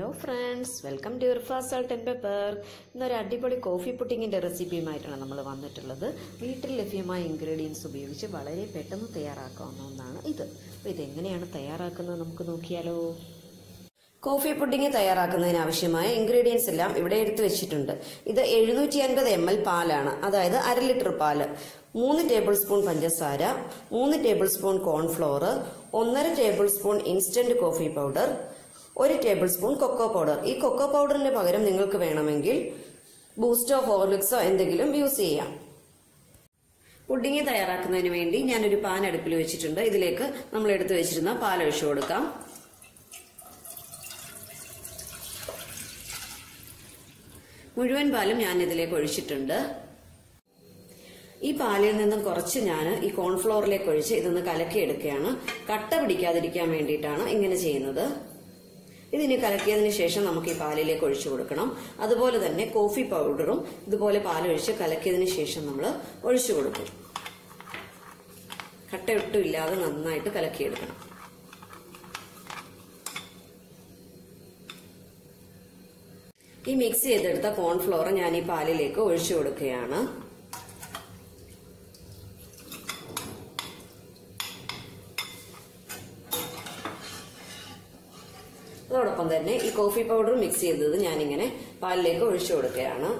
friends welcome to Irfa salt and pepper ഇന്നൊരു അടിപൊളി coffee പുട്ടിങ്ങിൻ്റെ റെസിപ്പിയുമായിട്ടാണ് നമ്മൾ വന്നിട്ടുള്ളത് വീട്ടിൽ ലഭ്യമായ ഇൻഗ്രീഡിയൻസ് ഉപയോഗിച്ച് വളരെ പെട്ടെന്ന് തയ്യാറാക്കാവുന്ന ഒന്നാണ് ഇത് അപ്പോൾ ഇതെങ്ങനെയാണ് തയ്യാറാക്കുന്നത് നമുക്ക് നോക്കിയാലോ കോഫി പുഡിംഗ് തയ്യാറാക്കുന്നതിന് ആവശ്യമായ ഇൻഗ്രീഡിയൻസ് എല്ലാം ഇവിടെ എടുത്തു വെച്ചിട്ടുണ്ട് ഇത് എഴുന്നൂറ്റി അൻപത് എം എൽ പാലാണ് അതായത് അര ലിറ്റർ പാല് മൂന്ന് ടേബിൾ സ്പൂൺ പഞ്ചസാര മൂന്ന് ടേബിൾ സ്പൂൺ കോൺഫ്ലോർ ഒന്നര table spoon instant coffee powder ഒരു ടേബിൾ സ്പൂൺ കൊക്കോ പൗഡർ ഈ കൊക്കോ പൗഡറിന് പകരം നിങ്ങൾക്ക് വേണമെങ്കിൽ ബൂസ്റ്റോ ഹോർലിക്സോ എന്തെങ്കിലും യൂസ് ചെയ്യാം പുഡിംഗ് തയ്യാറാക്കുന്നതിന് വേണ്ടി ഞാനൊരു പാൻ അടുപ്പിൽ വെച്ചിട്ടുണ്ട് ഇതിലേക്ക് നമ്മൾ എടുത്തു വെച്ചിരുന്ന പാൽ ഒഴിച്ചു കൊടുക്കാം മുഴുവൻ പാലും ഞാൻ ഇതിലേക്ക് ഒഴിച്ചിട്ടുണ്ട് ഈ പാലിൽ നിന്നും കുറച്ച് ഞാൻ ഈ കോൺഫ്ലോറിലേക്ക് ഒഴിച്ച് ഇതൊന്ന് കലക്കിയെടുക്കുകയാണ് കട്ട പിടിക്കാതിരിക്കാൻ വേണ്ടിയിട്ടാണ് ഇങ്ങനെ ചെയ്യുന്നത് ഇതിന് കലക്കിയതിന് ശേഷം നമുക്ക് ഈ പാലിലേക്ക് ഒഴിച്ചു കൊടുക്കണം അതുപോലെ തന്നെ കോഫി പൗഡറും ഇതുപോലെ പാലൊഴിച്ച് കലക്കിയതിന് ശേഷം നമ്മൾ ഒഴിച്ചു കൊടുക്കും കട്ടയൊട്ടും ഇല്ലാതെ നന്നായിട്ട് കലക്കിയെടുക്കണം ഈ മിക്സ് ചെയ്തെടുത്ത കോൺഫ്ലോർ ഞാൻ ഈ പാലിലേക്ക് ഒഴിച്ചു കൊടുക്കുകയാണ് അതോടൊപ്പം തന്നെ ഈ കോഫി പൗഡർ മിക്സ് ചെയ്തത് ഞാനിങ്ങനെ പാലിലേക്ക് ഒഴിച്ചു കൊടുക്കുകയാണ്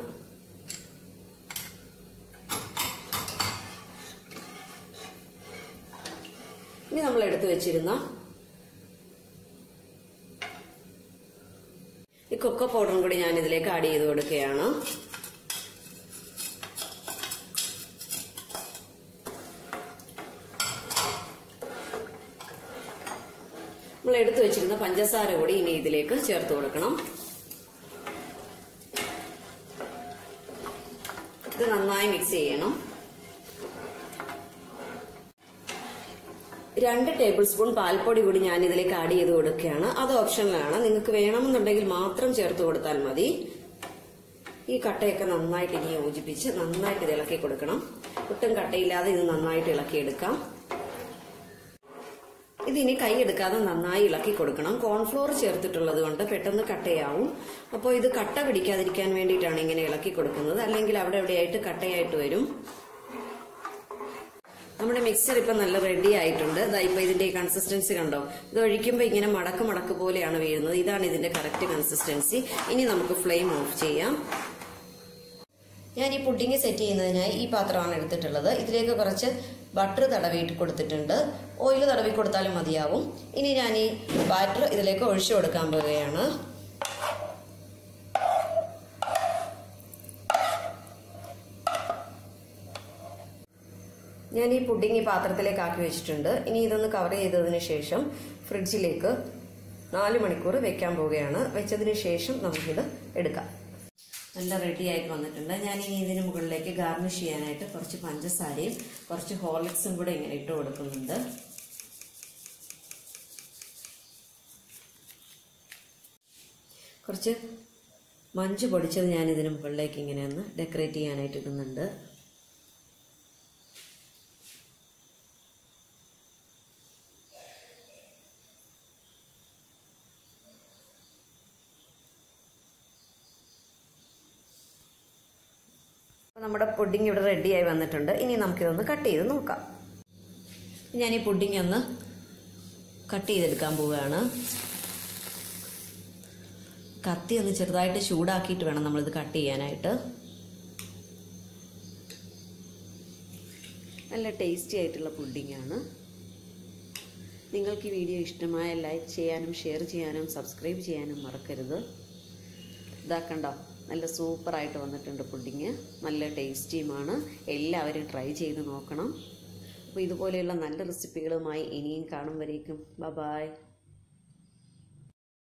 ഇനി നമ്മൾ എടുത്തു വെച്ചിരുന്ന ഈ കൊക്കോ പൗഡറും കൂടി ഞാൻ ഇതിലേക്ക് ആഡ് ചെയ്ത് കൊടുക്കുകയാണ് നമ്മൾ എടുത്തു വെച്ചിരുന്ന പഞ്ചസാര കൂടി ഇനി ഇതിലേക്ക് ചേർത്ത് കൊടുക്കണം ഇത് നന്നായി മിക്സ് ചെയ്യണം രണ്ട് ടേബിൾ സ്പൂൺ പാൽപ്പൊടി കൂടി ഞാൻ ഇതിലേക്ക് ആഡ് ചെയ്ത് കൊടുക്കുകയാണ് അത് ഓപ്ഷനിലാണ് നിങ്ങൾക്ക് വേണമെന്നുണ്ടെങ്കിൽ മാത്രം ചേർത്ത് കൊടുത്താൽ മതി ഈ കട്ടയൊക്കെ നന്നായിട്ട് ഇനി യോജിപ്പിച്ച് നന്നായിട്ട് ഇത് ഇളക്കി കൊടുക്കണം ഒട്ടും കട്ടയില്ലാതെ ഇത് നന്നായിട്ട് ഇളക്കിയെടുക്കാം ഇതിനി കൈ എടുക്കാതെ നന്നായി ഇളക്കി കൊടുക്കണം കോൺഫ്ലോർ ചേർത്തിട്ടുള്ളത് കൊണ്ട് പെട്ടെന്ന് കട്ടയാവും അപ്പോൾ ഇത് കട്ട പിടിക്കാതിരിക്കാൻ വേണ്ടിയിട്ടാണ് ഇങ്ങനെ ഇളക്കി കൊടുക്കുന്നത് അല്ലെങ്കിൽ അവിടെ എവിടെയായിട്ട് കട്ടയായിട്ട് വരും നമ്മുടെ മിക്സർ ഇപ്പൊ നല്ല റെഡി ആയിട്ടുണ്ട് ഇതാ ഇപ്പൊ ഇതിന്റെ കൺസിസ്റ്റൻസി കണ്ടോ ഇത് ഒഴിക്കുമ്പോൾ ഇങ്ങനെ മടക്ക് മടക്ക് പോലെയാണ് വീഴുന്നത് ഇതാണ് ഇതിന്റെ കറക്റ്റ് കൺസിസ്റ്റൻസി ഇനി നമുക്ക് ഫ്ലെയിം ഓഫ് ചെയ്യാം ഞാൻ ഈ പുഡിങ് സെറ്റ് ചെയ്യുന്നതിനായി ഈ പാത്രമാണ് എടുത്തിട്ടുള്ളത് ഇതിലേക്ക് കുറച്ച് ബട്ടർ തടവിയിട്ട് കൊടുത്തിട്ടുണ്ട് ഓയിൽ തടവി കൊടുത്താലും മതിയാവും ഇനി ഞാൻ ഈ ബാറ്റർ ഇതിലേക്ക് ഒഴിച്ചു കൊടുക്കാൻ പോവുകയാണ് ഞാൻ ഈ പുഡിംഗ് ഈ പാത്രത്തിലേക്ക് ആക്കി വെച്ചിട്ടുണ്ട് ഇനി ഇതൊന്ന് കവർ ചെയ്തതിന് ശേഷം ഫ്രിഡ്ജിലേക്ക് നാല് മണിക്കൂർ വെക്കാൻ പോവുകയാണ് വെച്ചതിന് ശേഷം നമുക്കിത് എടുക്കാം നല്ല റെഡി ആയിട്ട് വന്നിട്ടുണ്ട് ഞാൻ ഇനി ഇതിന് മുകളിലേക്ക് ഗാർണിഷ് ചെയ്യാനായിട്ട് കുറച്ച് പഞ്ചസാരയും കുറച്ച് ഹോർലിക്സും കൂടെ ഇങ്ങനെ ഇട്ട് കൊടുക്കുന്നുണ്ട് കുറച്ച് മഞ്ച് പൊടിച്ചത് ഞാൻ ഇതിന് മുകളിലേക്ക് ഇങ്ങനെ ഒന്ന് ഡെക്കറേറ്റ് ചെയ്യാനായിട്ട് ഇടുന്നുണ്ട് നമ്മുടെ പുഡിംഗ് ഇവിടെ റെഡിയായി വന്നിട്ടുണ്ട് ഇനി നമുക്കിതൊന്ന് കട്ട് ചെയ്ത് നോക്കാം ഞാൻ ഈ പുഡിംഗ് ഒന്ന് കട്ട് ചെയ്തെടുക്കാൻ പോവുകയാണ് കത്തി ഒന്ന് ചെറുതായിട്ട് ചൂടാക്കിയിട്ട് വേണം നമ്മളിത് കട്ട് ചെയ്യാനായിട്ട് നല്ല ടേസ്റ്റി ആയിട്ടുള്ള പുഡിംഗാണ് നിങ്ങൾക്ക് ഈ വീഡിയോ ഇഷ്ടമായ ലൈക്ക് ചെയ്യാനും ഷെയർ ചെയ്യാനും സബ്സ്ക്രൈബ് ചെയ്യാനും മറക്കരുത് ഇതാക്കണ്ടോ നല്ല സൂപ്പറായിട്ട് വന്നിട്ടുണ്ട് പുഡിങ് നല്ല ടേസ്റ്റിയുമാണ് എല്ലാവരും ട്രൈ ചെയ്ത് നോക്കണം അപ്പോൾ ഇതുപോലെയുള്ള നല്ല റെസിപ്പികളുമായി ഇനിയും കാണും വരേക്കും ബ ബായ്